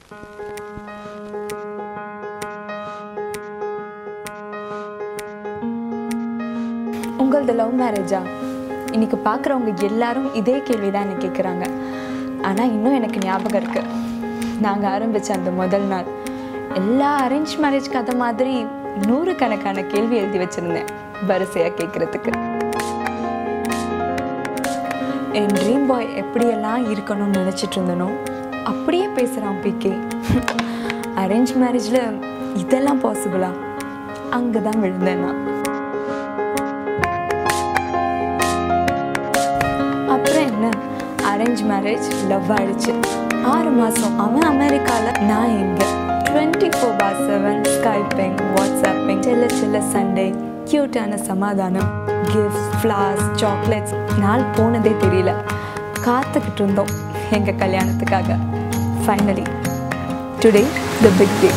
உங்களது லவ் மேரேஜா இன்னைக்கு பார்க்குறவங்க எல்லாரும் இதே கேள்வி தான் எனக்கு கேட்குறாங்க ஆனால் இன்னும் எனக்கு ஞாபகம் இருக்கு நாங்கள் ஆரம்பித்த அந்த முதல் நாள் எல்லா அரேஞ்ச் மேரேஜ் கதை மாதிரி நூறுக்கணக்கான கேள்வி எழுதி வச்சுருந்தேன் வரிசையாக கேட்குறதுக்கு என் ட்ரீம் பாய் எப்படியெல்லாம் இருக்கணும்னு நினச்சிட்டு இருந்தனோ அப்படியே பேசுகிறான் பிகே அரேஞ்ச் மேரேஜில் இதெல்லாம் பாசிபிளா அங்கே தான் விழுந்தேன் நான் அப்புறம் என்ன அரேஞ்ச் மேரேஜ் லவ் ஆயிடுச்சு ஆறு மாதம் அவன் அமெரிக்காவில் நான் எங்கே twenty four by seven skyping WhatsApping சில்ல சில்ல சண்டே க்யூட்டான சமாதானம் கிஃப்ட்ஸ் ஃப்ளார்ஸ் சாக்லேட்ஸ் நாள் போனதே தெரியல காத்துக்கிட்டு இருந்தோம் எங்கள் கல்யாணத்துக்காக finally today the big day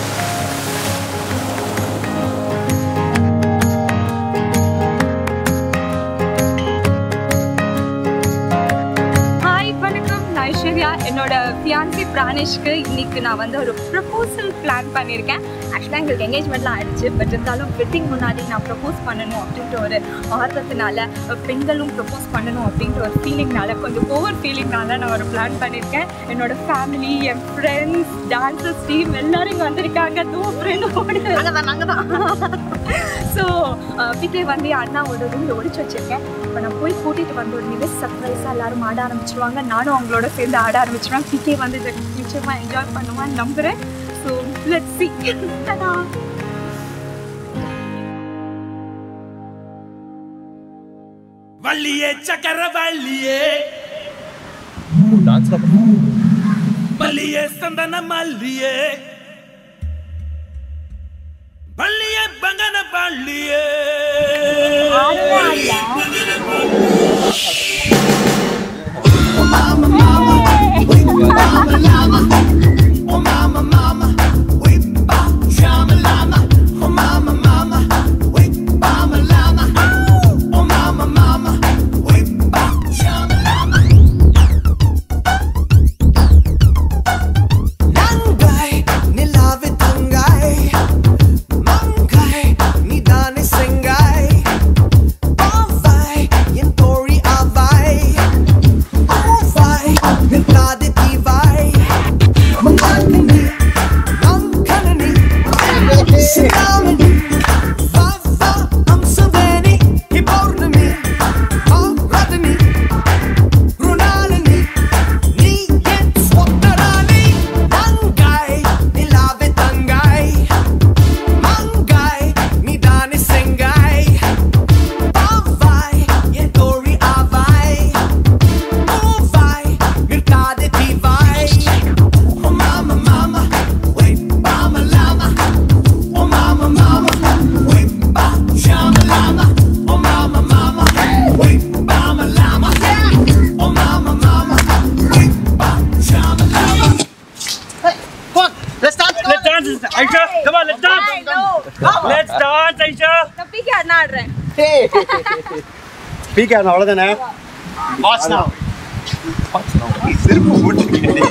hi வணக்கம் நான் ஐஸ்வர்யா என்னோட ஃபியான்சி பிரானிஷ்க்கு இன்னைக்கு நான் வந்து ஒரு ப்ரப்போசல் பிளான் பண்ணியிருக்கேன் ஆக்சுவலாக எங்களுக்கு என்கேஜ்மெண்ட்லாம் ஆயிடுச்சு பட் இருந்தாலும் வெட்டிங் முன்னாடி நான் ப்ரப்போஸ் பண்ணணும் அப்படின்ற ஒரு ஆர்வத்தினால அஹ், பெண்களும் ப்ரப்போஸ் பண்ணணும் அப்படின்ற ஒரு ஃபீலிங்னால கொஞ்சம் ஓவர் ஃபீலிங்னால நான் ஒரு பிளான் பண்ணியிருக்கேன் என்னோட ஃபேமிலி என் ஃப்ரெண்ட்ஸ் டான்சர்ஸ் டீம் எல்லாரும் இங்கே வந்திருக்காங்க தூ ஃப்ரெண்டோடு நாங்கள் தான் நாங்கள் தான் ஸோ பிகே வந்து என் அண்ணாவோட ரூமில் ஒழிச்சு வச்சிருக்கேன் இப்போ நான் போய் கூட்டிகிட்டு வந்த உடனே சர்ப்ரைஸாக எல்லாரும் ஆட ஆரம்பிச்சிருவாங்க நானும் அவங்களோட சேர்ந்து ஆட ஆரம்பிச்சிருவேன் பிகே வந்து இதை நிச்சயமாக என்ஜாய் பண்ணுவான்னு நம்புகிறேன் ஸோ லெட் சி தடா வள்ளியே சக்கர வள்ளியே மல்லியே சந்தன மல்லியே பள்ளியே பங்கன பள்ளியே நங்காய் நிலாவு தங்காய் மங்காய் நீதானே செங்காய் பாவாய் என் தோழி ஆவாய் ஆவாய் நிற்காது தீவாய் மங்காக்கனி மங்கனனி சிராமணி வா வா அம்சவேணி பௌர்ணமி ஆராதனி ருணாலினி நீ என் சொந்தராணி நங்காய் நிலாவே தங்காய் மங்காய் நீதானே செங்காய் பாவாய் என் தோழி ஆவாய் பூவாய் நிற்காதே தீவாய் Oh mama mama wait mama lama Oh mama mama wait ba shama lama Oh mama mama wait mama lama Oh mama mama wait ba shama lama Let's dance, Aisha. Come on, let's dance. Let's dance, Aisha. நான் PK அண்ணா ஆடுறேன் speaker அவ்வளோதானே watch now செருப்பு போட்டுக்கிட்டே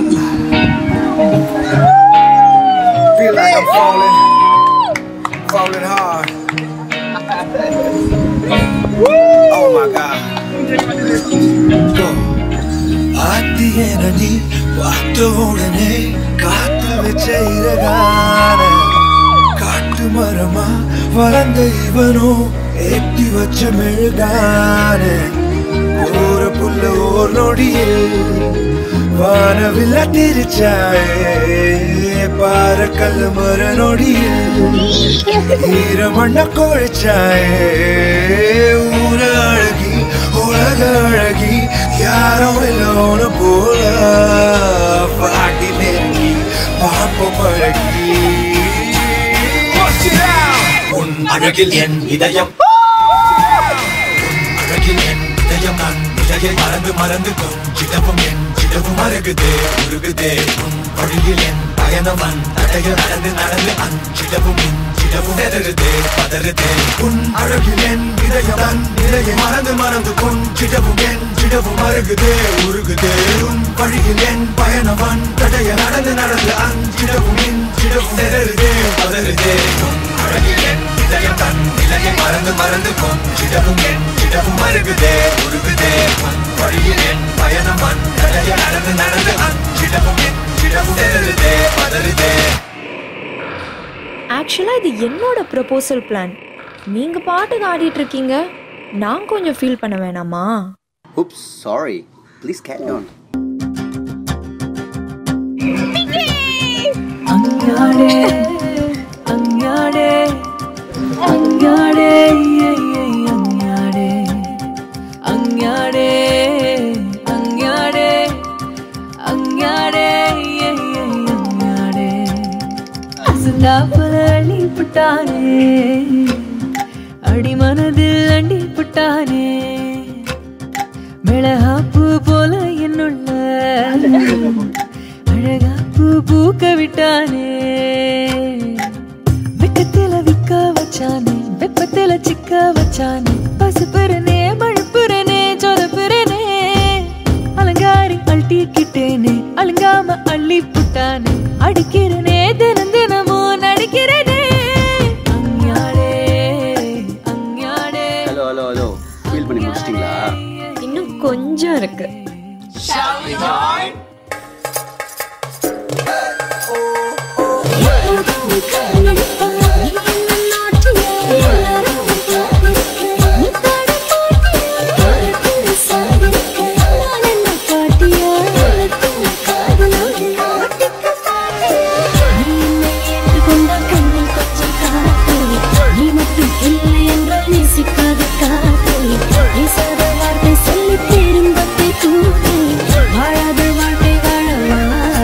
Feel like I'm falling, falling hard. Oh my God. Go. ஆத்தியன நீ பார்த்த உடனே காத்து வச்ச இறகான காட்டு மரமா வளர்ந்த இவனோ ஏற்றி வச்ச மெழுகான ஓர புல்ல ஓர் நொடியில் வானவில்ல திருச்சாயே பார கல் மர நொடியில் ஈரமண்ண கொழிச்சாயே ஊர அழகி உலக அழகி யாரும் இல்லோன போல பாட்டி நெருங்கி பாப்பம் அழகி உன் அழகில் என் இதயம் உன் அழகில் என் இதயம் நான் நிலையை மறந்து மறந்து கொஞ்சிடவும் என் சிடவும் மறகுதே உருகுதே உன் வழியில் என் பயணவன் தடைய நடந்து நடந்து அஞ்சிடவும் இஞ்சிடவும் எதருதே பதறுதே உன் அழகில் என் இதயம் தன் நிலையை மறந்து மறந்து கொஞ்சிடவும் என் சிடவும் அருகுதே உருகுதே உன் வழியில் என் பயணவன் தடைய நடந்து நடந்து அஞ்சிடவும் இஞ்சிடவும் எதருதே பதறுதே உன் அழகில் என் இதயம் தன் நிலையை மறந்து மறந்து கொஞ்சிடவும் என் சிடவும் அருகுதே உருகுதே உன் வழியில் என் பயணவன் தடைய நடந்து நடந்து அஞ்சிடவும் இஞ்சிடவும் எதருதே பதறுதே ஆக்சுவலாக இது என்னோட ப்ரப்போசல் பிளான் நீங்கள் பாட்டுக்கு ஆடிட்டு இருக்கீங்க நான் கொஞ்சம் ஃபீல் பண்ண வேணாமா Oops, sorry. Please carry on. அங்காடே அங்காடே அங்காடே அங்காடே அங்காடே அங்காடே அங்காடே அங்காடே அசுந்தாப்புல அள்ளி புட்டானே அடி மனதில் அண்டி புட்டானே மிளகாப்பு போல என்னுள்ள அழகாப்பு பூக்க விட்டானே வெக்கத்தில விக்க வச்சானே வெப்பத்தில சிக்க வச்சானே பசுப்புறனே மழுப்புறனே சொதப்புறனே அலங்காரி அழட்டிக்கிட்டேனே அலங்காம அள்ளி புட்டானே அடிக்கிறனே தினம் தினமும் நடிக்கிறனே அங்காடே அங்காடே ஹலோ ஹலோ ஹலோ ஃபீல் பண்ணி முடிச்சிட்டிங்களா இன்னும் கொஞ்சம் இருக்கு வாழாத வாழ்க்கை வாழவா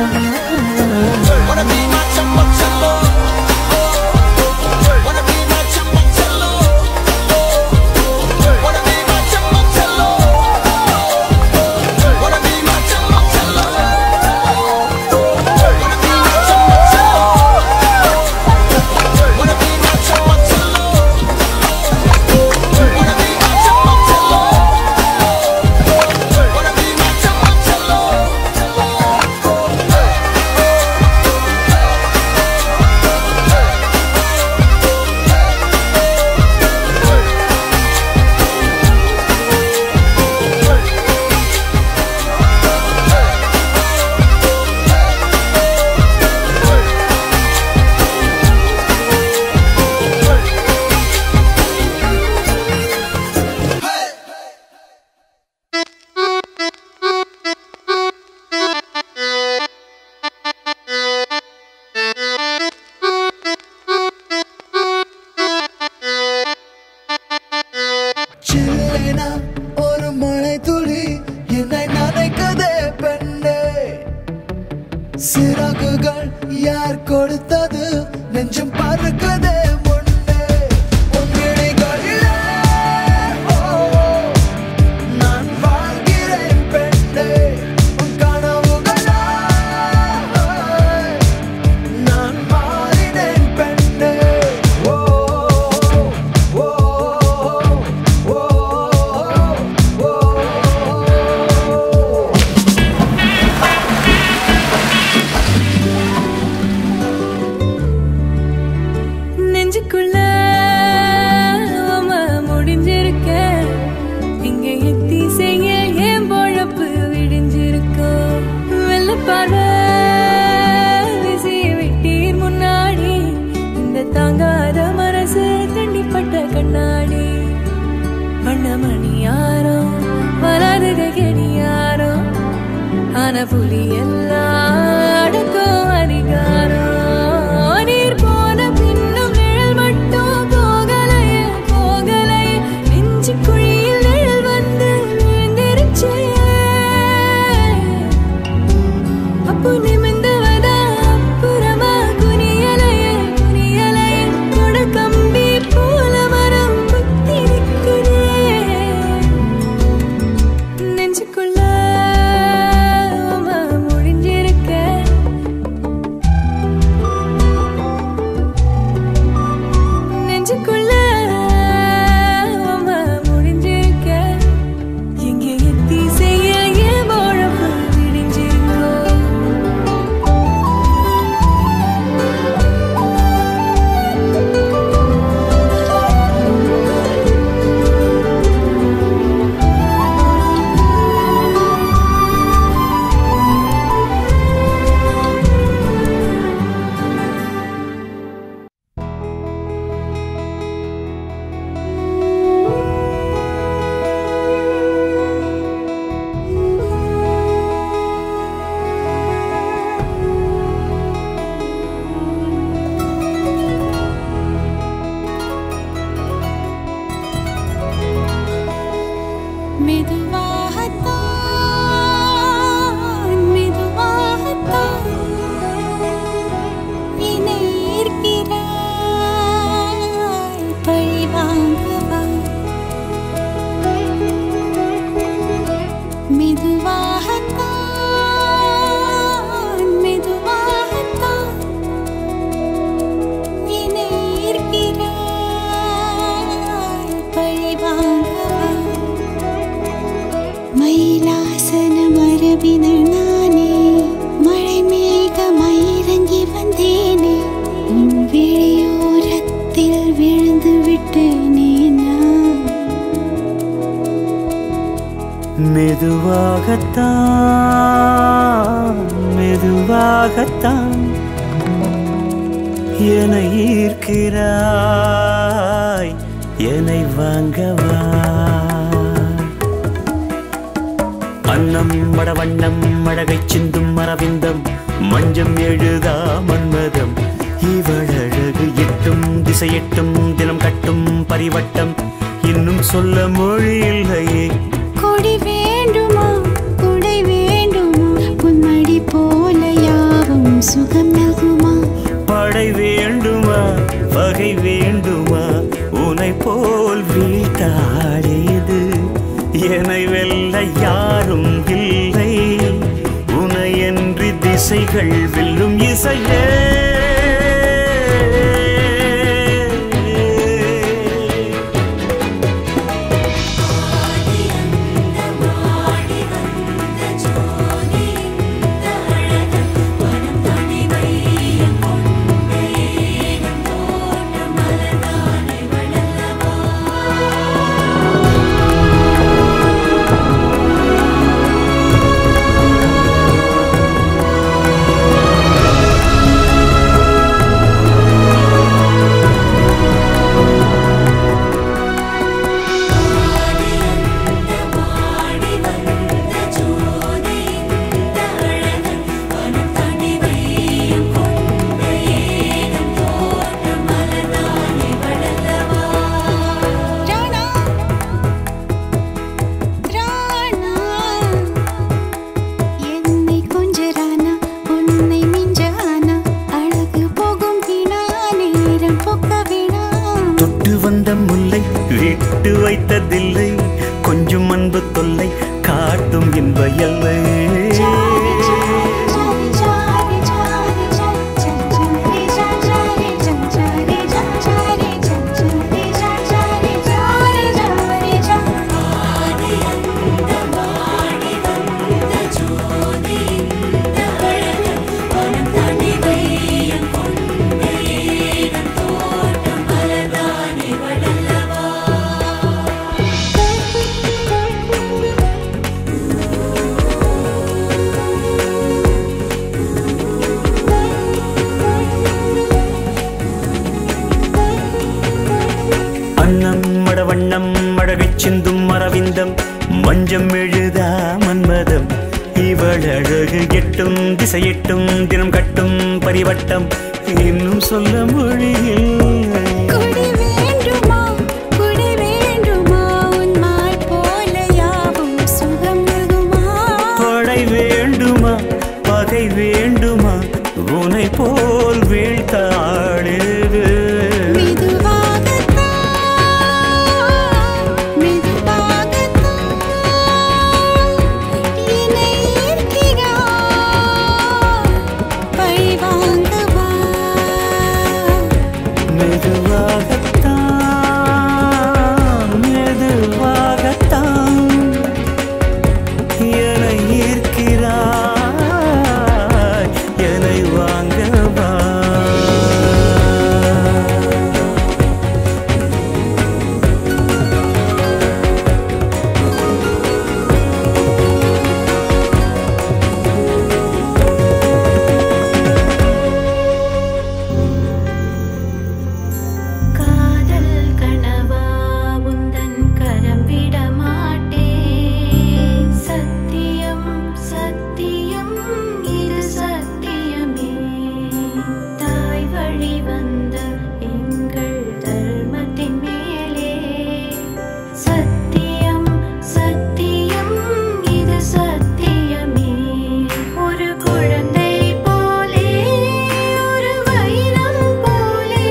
சில்லேன ஒரு மழை துளி என்னை நனைக்கதே பெண்ணே சிறகுகள் யார் கொடுத்தது நெஞ்சம் பறக்குதே முன்னே உன் விழிகளிலே, ஓ, நான் வாழ்கிறேன் பெண்ணே உன் கனவுகளா நான் மாறினேன் பெண்ணே ஓ ஓ ஓ ஓ நெஞ்சுக்குள்ள அவம முடிஞ்சிருக்க இங்க எத்தி செய்ய ஏன் பொழப்பு விடிஞ்சிருக்க வெள்ள பார்வை விசிய விட்டீர் முன்னாடி இந்த தாங்காத மனசு தண்ணிப்பட்ட கண்ணாடி வண்ணமணி யாரோ வராது கெடி யாரோ ஆன புலி எல்லாம் அடக்கும் அதிகாரம் நீர் போன பின்னும் நிழல் மட்டும் போகலையே போகலையே நெஞ்சு குழியில் நிழல் வந்து விழுந்திருச்சே அப்போ நிமிந்தவதா அப்புறமா குனியலையே குனியலையே கொட கம்பி போல மரம் குத்தி நிற்குதே நெஞ்சுக்குள்ள அவ முடிஞ்சிருக்க மெதுவாகத்தான் மெதுவாகத்தான் என்னை ஈர்க்கிறாய் என்னை வாங்கவா அன்னம் மடவண்ணம் அழகை சிந்தும் மரவிந்தம் மஞ்சம் எழுதா மன்மதம் இவழழகு எட்டும் திசையெட்டும் தினம் கட்டும் பரிவட்டம் இன்னும் சொல்ல மொழி இல்லையே கொடி வேண்டுமா கொடை வேண்டுமா உன்மடி போல யாவும் சுகம் நல்குமா படை வேண்டுமா வகை வேண்டுமா உனை போல் வீட்டாடியது என்னை வெல்ல யாரும் இல்லை உனையன்றி திசைகள் வெல்லும் இசையே ராணா ராணா என்னை கொஞ்சரானா உன்னை மிஞ்சானா அழகு போகும் வீணா நேரம் போக்க வீணா தொட்டு வந்த முல்லை விட்டு வைத்ததில்லை கொஞ்சம் அன்பு தொல்லை காட்டும் இன்ப எல்லை அன்னம் மடவண்ணம் அழகைச் சிந்தும் மரவிந்தம் மஞ்சம் எழுதா மன்மதம் இவள் அழகு எட்டும் திசையெட்டும் தினம் கட்டும் பரிவட்டம் இன்னும் சொல்ல மொழியில் கொடி வேண்டுமா கொடி வேண்டுமா உன்மால் போல யாவும் சுகம் நல்குமா படை வேண்டுமா பகை வேண்டுமா உனை போல் வீழ்த்தாடுது மெதுவாகத்தான் மெதுவாகத்தான் என்னை ஈர்க்கிறாய் பழி வாங்கவா மெதுவாகத்தான் மெதுவாகத்தான் என்னை ஈர்க்கிறாய் என்னை வாங்கவா காதல் கனவா உந்தன் கரம் விட மாட்டேன் சத்தியம் சத்தியம் இது சத்தியமே தாய் வழி வந்த எங்கள் தர்மத்தின் மேலே சத்தியம் சத்தியம் இது சத்தியமே ஒரு குழந்தை போலே ஒரு வைரம் போலே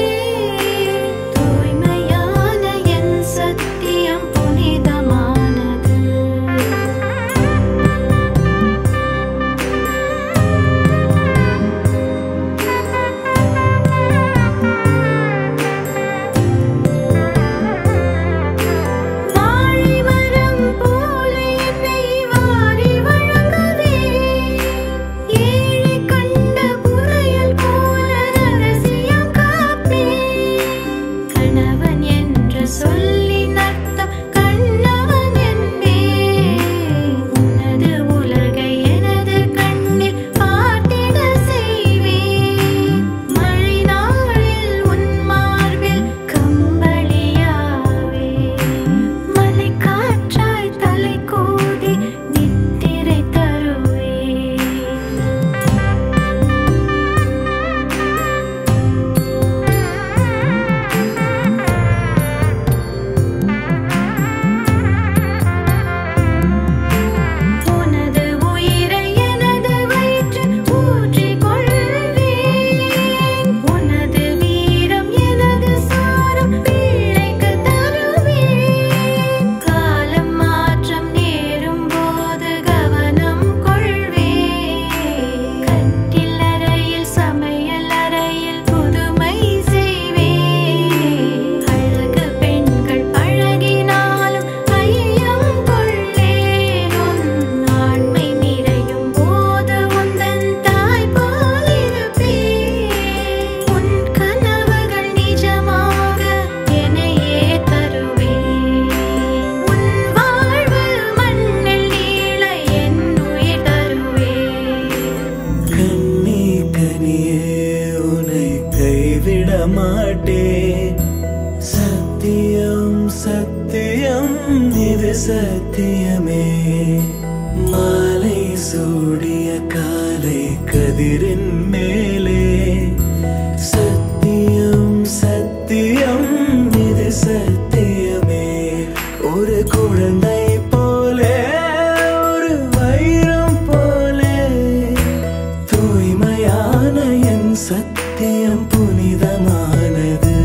தூய்மையான என் சத்தியம் புனிதமானது மாட்டேன் சத்தியம் சத்தியம் இது சத்தியமே மாலை சூடிய காலை கதிரின் மேலே சத்தியம் சத்தியம் இது சத்தியமே ஒரு குழந்தை போலே ஒரு வைரம் போலே தூய்மையான என் சத்தியம் புனிதமானது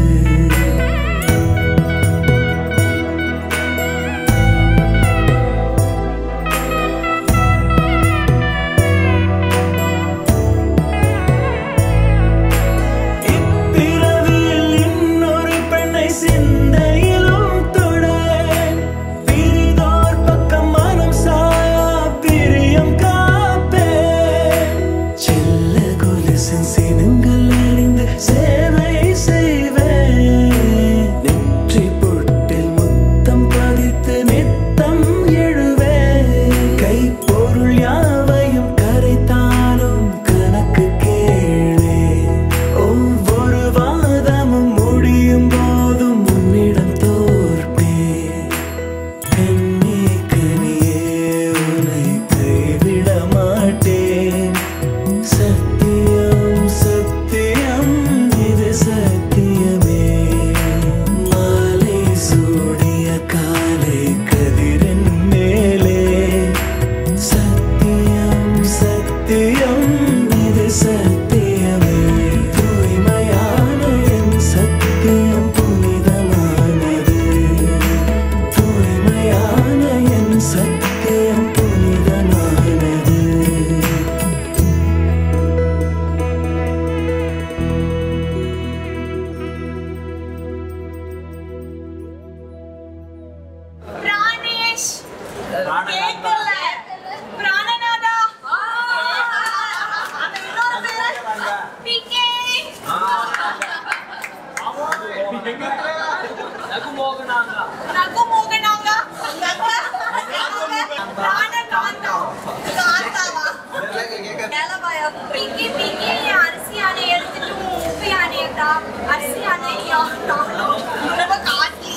இப்பிறவியில் இன்னொரு பெண்ணை சிந்தையிலும் தொட பிரிதோர் பக்கம் மனம் சாயா பிரியம் காப்பே செல்ல கொலுசின் சினங்கள் அறிந்து சேவை செய்வேன் நெற்றி பொட்டில் முத்தம் பதித்து நித்தம் எழுவேன் கைப்பொருள் யாவையும் கரைத்தாலும் கணக்கு கேளே ஒவ்வொரு வாதமும் முடியும் போதும் உன்னிடம் தோற்பேன் கண்ணே கனியே உன்னை கைவிட மாட்டேன் சத்தியம் சத்தியம் இது சத்தியமே மாலை சூடிய காலை கதிரின் மேலே சத்தியம் சத்தியம் இது சத்தியமே தூய்மையான என் சத்தியம் புனிதமானது தூய்மையான என் சத்தியம் புனிதமானது பிராணேஷ் கேக்கல பிராணநாதா அந்த இன்னொரு பேரு பிகே நகு மோகனாங்க பிராணகாந்தா காந்தாவா கேளபாயா பிகே பிகே அரிசி யானை எடுத்துட்டு உப்பு யானையதா அரிசி யானையா ரொம்ப காஸ்ட்லி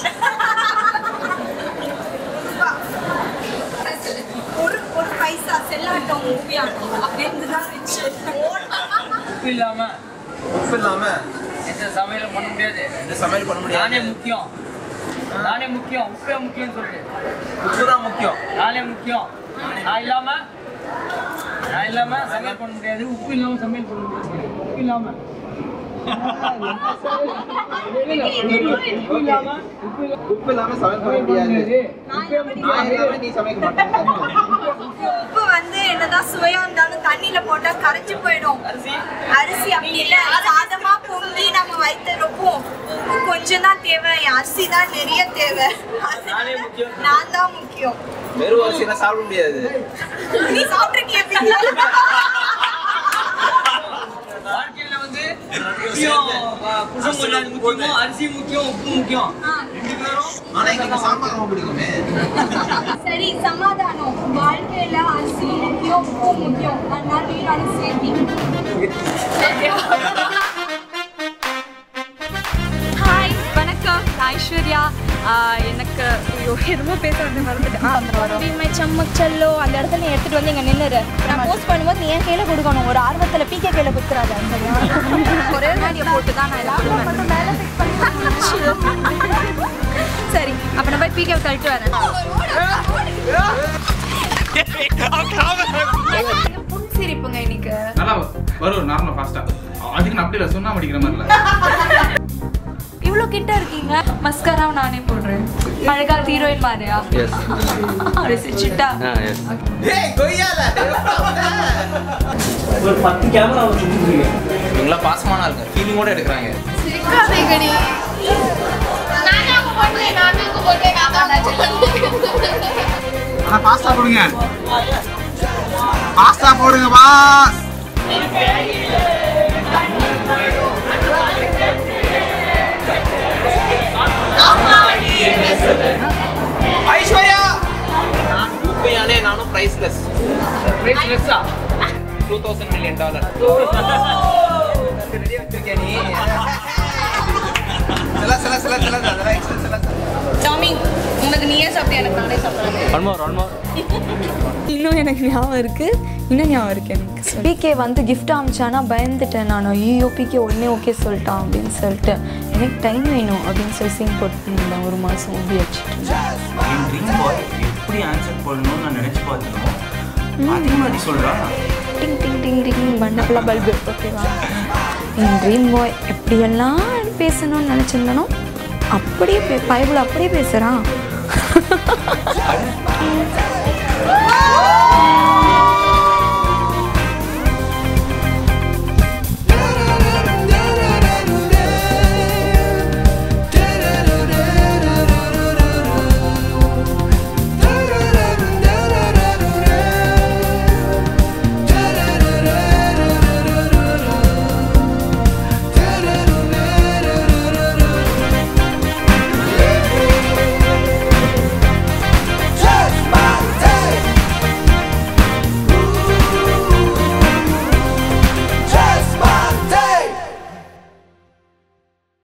ஒரு ஒரு பைசா செல்லாட்டம் மூவியாட்டம் அப்படின்னு தான் ரிச்சு உப்பு இல்லாம உப்பு இல்லாம எந்த சமையலும் பண்ண முடியாது எந்த சமையல் பண்ண முடியாது நானே முக்கியம் நானே முக்கியம் உப்பே முக்கியம் சொல்லு உப்பு தான் முக்கியம் நானே முக்கியம் நான் இல்லாம நான் இல்லாம சமையல் பண்ண முடியாது உப்பு இல்லாம சமையல் பண்ண முடியாது உப்பு இல்லாம உப்பு இல்லாம உப்பு இல்லாம சமையல் பண்ண முடியாது நான் இல்லாம நீ சமைக்க மாட்டேன் உப்பு வந்து என்னதான் சுவையா இருந்தாலும் தண்ணியில போட்டா கரைஞ்சு போயிடும் அரிசி அப்படி இல்ல சாதமா பொங்கி நம்ம வயிற்றுப்போம் உப்பு கொஞ்சம் தான் தேவை அரிசி தான் நிறைய தேவை நானே முக்கியம் நான் தான் முக்கியம் வெறும் அரிசினா சாப்பிட முடியாது நீ சாப்பிட்டுருக்கிய வாழ்க்கையில வந்து முக்கியம் குசம் கொள்ளாது முக்கியமோ அரிசி முக்கியம் உப்பு முக்கியம் ரெண்டு பேரும் ஆனா எங்களுக்கு சாம்பார் ரொம்ப பிடிக்குமே சரி சமாதானம் வாழ்க்கையில அரிசி முக்கியம் உப்பு முக்கியம் அதனால நீரான சேர்த்தி ஹாய் வணக்கம் நான் ஐஸ்வர்யா ஆஹ் எனக்கு ஐயோ எதுவும் பேசுறது மறந்துட்டேன் சம்மக் செல்லோ அந்த இடத்துல நீ எடுத்துட்டு வந்து இங்க நின்னுரு நான் போஸ்ட் பண்ணும்போது நீ என் கையில கொடுக்கணும் ஒரு ஆர்வத்துல பிகே கையில குத்துறாத ஒரே மாதிரியை போட்டு தான் நான் சரி அப்ப நான் போய் பிகே தள்ளிட்டு வரேன் புன் சிரிப்புங்க இன்னைக்கு நல்லா வரும் நார்மல் ஃபாஸ்டா அதுக்கு நான் அப்படி இல்லை சொன்னா படிக்கிற மாதிரி இல்லை இவ்வளோ கிட்ட இருக்கீங்க மஸ்கராவும் நானே போடுறேன் மழை காலத்து ஹீரோயின் மாதிரியா ரசிச்சுட்டா ஏய் கொய்யால ஒரு பத்து கேமரா வச்சுருக்கீங்க இவங்களாம் பாசமான ஆளுங்க ஃபீலிங்கோட எடுக்கிறாங்க சிரிக்காதீங்கடி நானே உங்க பொண்ணு நானே உங்க பொண்ணு ஆனா பாஸ்தா போடுங்க பாஸ்தா போடுங்க பாஸ் ஐஸ்வர்யா நான் உண்மையாலே நானும் பிரைஸ்லெஸ் பிரைஸ்லெஸ்ஸா டூ தௌசண்ட் மில்லியன் டாலர் ரெடியா வச்சிருக்கேன் நீ சில சில சில சில அதெல்லாம் extra சில டாமி உனக்கு நீயே சாப்பிட்டு எனக்கு நானே சாப்பிட்றேன் ஒன் மோர் ஒன் மோர் இன்னும் எனக்கு ஞாபகம் இருக்கு இன்னும் ஞாபகம் இருக்கு எனக்கு பிகே வந்து கிஃப்ட் அமிச்சானா பயந்துட்டேன் நான் ஐயோ பிகே உடனே ஓகே சொல்லிட்டான் அப்படின்னு சொல்லிட்டு எனக்கு டைம் வேணும் அப்படின்னு சொல்லி சிங் போட்டுருந்தேன் ஒரு மாதம் ஊபி வச்சுட்டு இருந்தேன். என் ட்ரீம் பாய் எப்படி ஆன்சர் பண்ணணும்னு நான் நினைச்சு பார்த்தேனோ அதே மாதிரி சொல்றா டிங் டிங் டிங் டிங் பண்டபுள்ள பல்பு ஓகேவா என் ட்ரீம் பாய் எப்படியெல்லாம் பேசணும்னு நினச்சிருந்தனோ அப்படியே பே பைபிள் அப்படியே பேசுகிறான்